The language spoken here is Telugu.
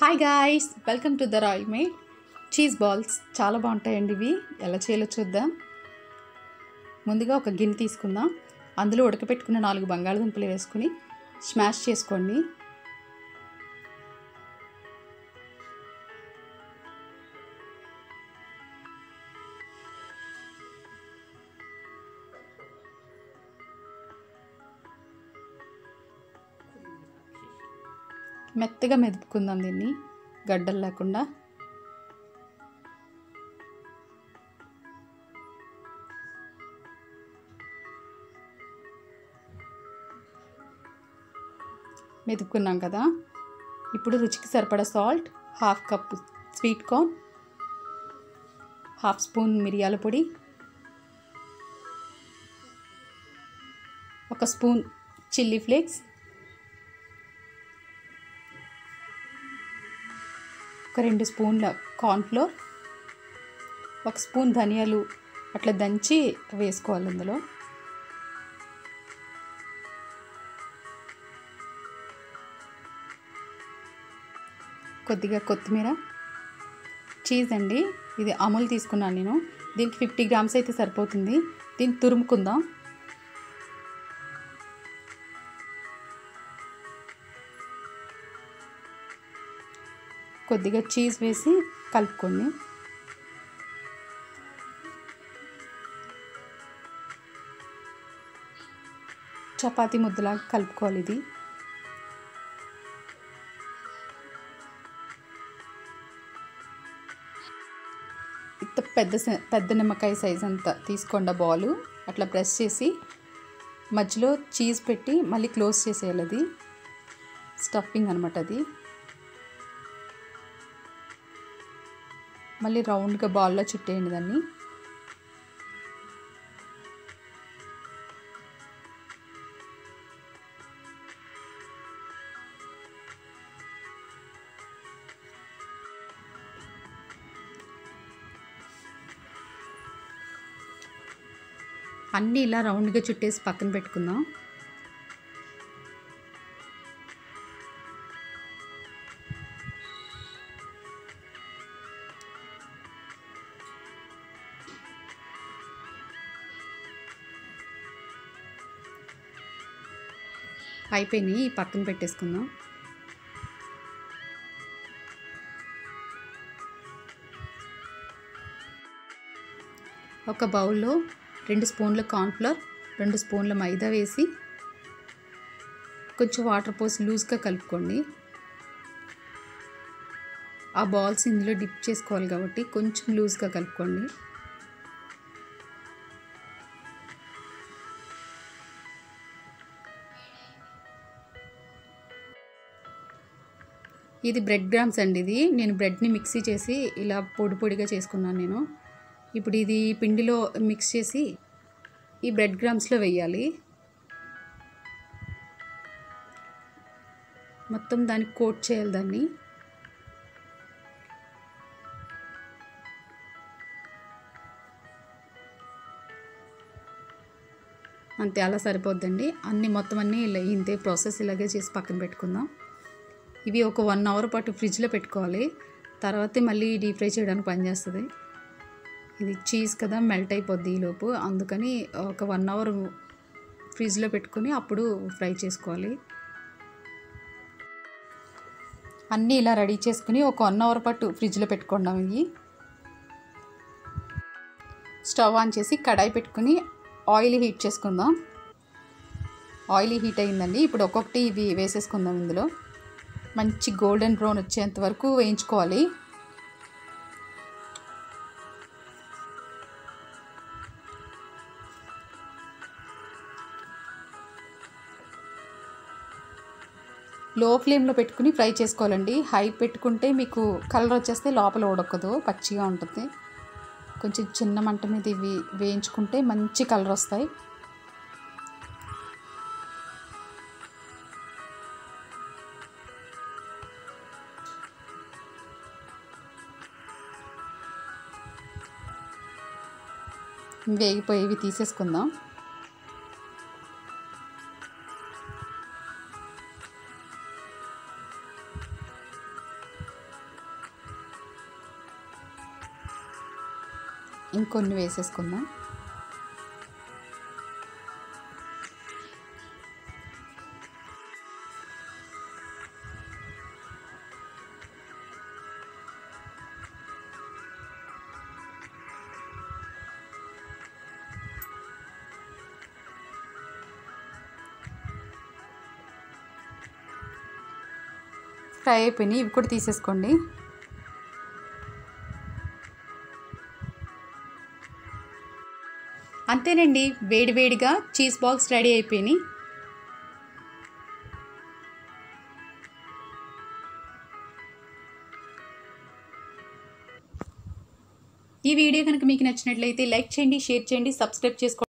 hi guys welcome to the royal made cheese balls చాలా బాగుంటాయండి ఇవి ఎలా చేయాలో చూద్దాం ముందుగా ఒక గిన్నె తీసుకుందాం అందులో ఉడకపెట్టుకున్న నాలుగు బంగాళదుంపలు వేసుకుని స్మాష్ చేసుకోండి మెత్తగా మెదుపుకుందాం దీన్ని గడ్డలు లేకుండా మెదుపుకున్నాం కదా ఇప్పుడు రుచికి సరిపడా salt half cup sweet corn half spoon మిరియాల పొడి ఒక స్పూన్ చిల్లీ ఫ్లేక్స్ ఒక రెండు స్పూన్ల కార్న్ఫ్లోర్ ఒక స్పూన్ ధనియాలు అట్లా దంచి వేసుకోవాలి అందులో కొద్దిగా కొత్తిమీర చీజ్ అండి ఇది అమూల్ తీసుకున్నాను నేను దీనికి ఫిఫ్టీ గ్రామ్స్ అయితే సరిపోతుంది దీన్ని తురుముకుందాం కొద్దిగా చీజ్ వేసి కలుపుకోండి చపాతీ ముద్దలాగా కలుపుకోవాలి ఇది ఇంత పెద్ద సై- పెద్ద నిమ్మకాయ సైజ్ అంతా తీసుకోండి ఆ బాలు అట్లా ప్రెస్ చేసి మధ్యలో చీజ్ పెట్టి మళ్ళీ క్లోజ్ చేసేయాలి అది స్టఫింగ్ అనమాట అది మళ్ళీ రౌండ్గా బాల్లో చుట్టేయండి దాన్ని అన్నీ ఇలా రౌండ్గా చుట్టేసి పక్కన పెట్టుకుందాం అయిపోయినాయి ఈ పక్కన పెట్టేసుకుందాం ఒక బౌల్లో రెండు స్పూన్ల కార్న్ఫ్లవర్ రెండు స్పూన్ల మైదా వేసి కొంచెం వాటర్ పోసి లూజ్గా కలుపుకోండి ఆ బాల్స్ ఇందులో డిప్ చేసుకోవాలి కాబట్టి కొంచెం లూజ్గా కలుపుకోండి ఇది బ్రెడ్ గ్రామ్స్ అండి ఇది నేను బ్రెడ్ని మిక్సీ చేసి ఇలా పొడి పొడిగా చేసుకున్నాను నేను ఇప్పుడు ఇది పిండిలో మిక్స్ చేసి ఈ బ్రెడ్ గ్రామ్స్లో వేయాలి మొత్తం దానికి కోట్ చేయాలి దాన్ని అంతే అలా సరిపోద్దండి అన్ని మొత్తం అన్నీ ఇలా ఇంతే ప్రాసెస్ ఇలాగే చేసి పక్కన పెట్టుకుందాం ఇవి ఒక వన్ అవర్ పాటు ఫ్రిడ్జ్లో పెట్టుకోవాలి తర్వాత మళ్ళీ డీప్ ఫ్రై చేయడానికి పనిచేస్తుంది ఇది చీజ్ కదా మెల్ట్ అయిపోద్ది ఈలోపు అందుకని ఒక వన్ అవర్ ఫ్రిడ్జ్లో పెట్టుకొని అప్పుడు ఫ్రై చేసుకోవాలి అన్నీ ఇలా రెడీ చేసుకుని ఒక వన్ అవర్ పాటు ఫ్రిడ్జ్లో పెట్టుకుందాం ఇవి స్టవ్ ఆన్ చేసి కడాయి పెట్టుకుని ఆయిల్ హీట్ చేసుకుందాం ఆయిల్ హీట్ అయిందండి ఇప్పుడు ఒక్కొక్కటి ఇవి వేసేసుకుందాం ఇందులో మంచి గోల్డెన్ బ్రౌన్ వచ్చేంత వరకు వేయించుకోవాలి లో ఫ్లేమ్లో పెట్టుకుని ఫ్రై చేసుకోవాలండి హై పెట్టుకుంటే మీకు కలర్ వచ్చేస్తే లోపల ఉడకదు పచ్చిగా ఉంటుంది కొంచెం చిన్న మంట మీద ఇవి వేయించుకుంటే మంచి కలర్ వస్తాయి వేగిపోయేవి తీసేసుకుందాం ఇంకొన్ని వేసేసుకుందాం ఫ్రై అయిపోయినాయి ఇవి కూడా తీసేసుకోండి అంతేనండి వేడివేడిగా చీజ్ బాల్స్ రెడీ అయిపోయినాయి ఈ వీడియో కనుక మీకు నచ్చినట్లయితే లైక్ చేయండి షేర్ చేయండి సబ్స్క్రైబ్ చేసుకోండి